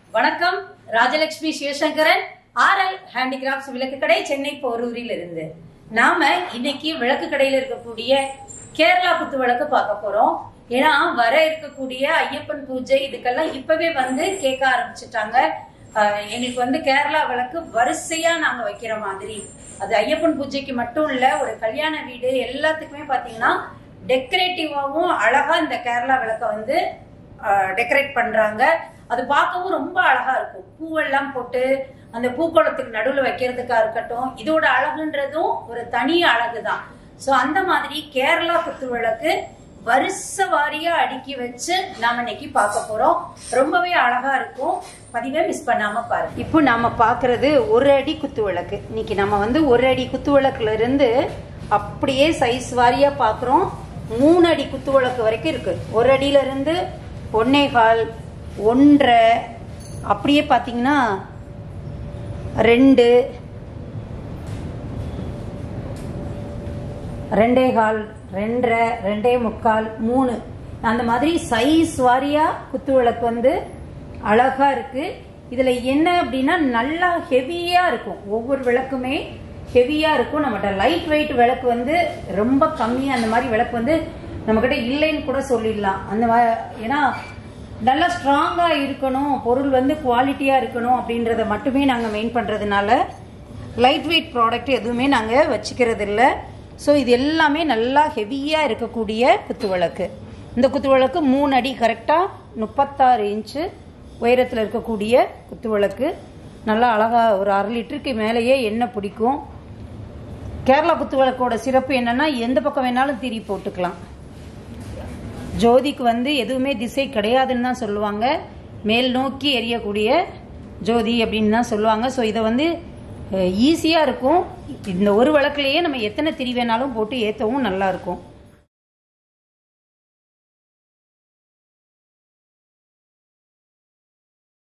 வணக்கம் Rajalakshmi Sivasankaran RL handicrafts விளக்கு கடை சென்னை போரூரில் இருந்து நாம இன்னைக்கு விளக்கு கடையில இருக்கக்கூடிய கேரளா குத்து விளக்கு பார்க்க போறோம் ஏன்னா வர இருக்கக்கூடிய ஐயப்பன் பூஜை இதுக்கெல்லாம் இப்பவே வந்து கேட்க ஆரம்பிச்சுட்டாங்க ஆஹ் எங்களுக்கு வந்து கேரளா விளக்கு வரிசையா நாங்க வைக்கிற மாதிரி அது ஐயப்பன் பூஜைக்கு மட்டும் இல்ல ஒரு கல்யாண வீடு எல்லாத்துக்குமே பாத்தீங்கன்னா டெக்கரேட்டிவாவும் அழகா இந்த கேரளா விளக்க வந்து டெக்கரேட் பண்றாங்க அது பார்க்கவும் ரொம்ப அழகா இருக்கும் பூவெல்லாம் போட்டு அந்த பூக்கோளத்துக்கு நடுவில் வைக்கிறதுக்கா இருக்கட்டும் இதோட அழகுன்றதும் ஒரு தனி அழகு தான் ஸோ அந்த மாதிரி கேரளா குத்து விளக்கு வருஷ வாரியா அடுக்கி வச்சு நாம இன்னைக்கு பார்க்க போறோம் ரொம்பவே அழகா இருக்கும் பதிவே மிஸ் பண்ணாம பாருங்க இப்போ நாம பாக்குறது ஒரு அடி குத்து விளக்கு இன்னைக்கு நம்ம வந்து ஒரு அடி குத்து விளக்குல இருந்து அப்படியே சைஸ் வாரியா பாக்குறோம் மூணு அடி குத்து விளக்கு வரைக்கும் இருக்கு ஒரு அடியில இருந்து ஒன்னே கால் ஒன்றரை அப்படியே பார்த்தீங்கன்னா ரெண்டு ரெண்டே கால் ரெண்டரை ரெண்டே முக்கால் மூணு அந்த மாதிரி சைஸ் வாரியா குத்து விளக்கு வந்து அழகா இருக்கு இதுல என்ன அப்படின்னா நல்லா ஹெவியா இருக்கும் ஒவ்வொரு விளக்குமே ஹெவியா இருக்கும் நம்மகிட்ட லைட் வெயிட் விளக்கு வந்து ரொம்ப கம்மி அந்த மாதிரி விளக்கு வந்து நம்மகிட்ட இல்லைன்னு கூட சொல்லிடலாம் அந்த மா- ஏன்னா நல்லா ஸ்ட்ராங்கா இருக்கணும் பொருள் வந்து குவாலிட்டியா இருக்கணும் அப்படின்றத மட்டுமே நாங்க மெயின் பண்றதுனால லைட் வெயிட் ப்ராடக்ட் எதுவுமே நாங்க வச்சுக்கிறது இல்ல ஸோ இது எல்லாமே நல்லா ஹெவியா இருக்கக்கூடிய குத்து விளக்கு இந்த குத்து விளக்கு மூணு அடி கரெக்டா முப்பத்தாறு இன்ச்சு உயரத்தில் இருக்கக்கூடிய குத்து விளக்கு நல்லா அழகா ஒரு அரை லிட்டருக்கு மேலேயே எண்ணெய் பிடிக்கும் கேரளா குத்து விளக்கோட சிறப்பு என்னன்னா எந்த பக்கம் வேணாலும் திரி போட்டுக்கலாம் ஜோதிக்கு வந்து எதுவுமே திசை கிடையாதுன்னு தான் சொல்லுவாங்க மேல் நோக்கி எரியக்கூடிய ஜோதி அப்படின்னு தான் சொல்லுவாங்க ஸோ இதை வந்து ஈஸியாக இருக்கும் இந்த ஒரு விளக்குலேயே நம்ம எத்தனை திரி வேணாலும் போட்டு ஏற்றவும் நல்லா இருக்கும்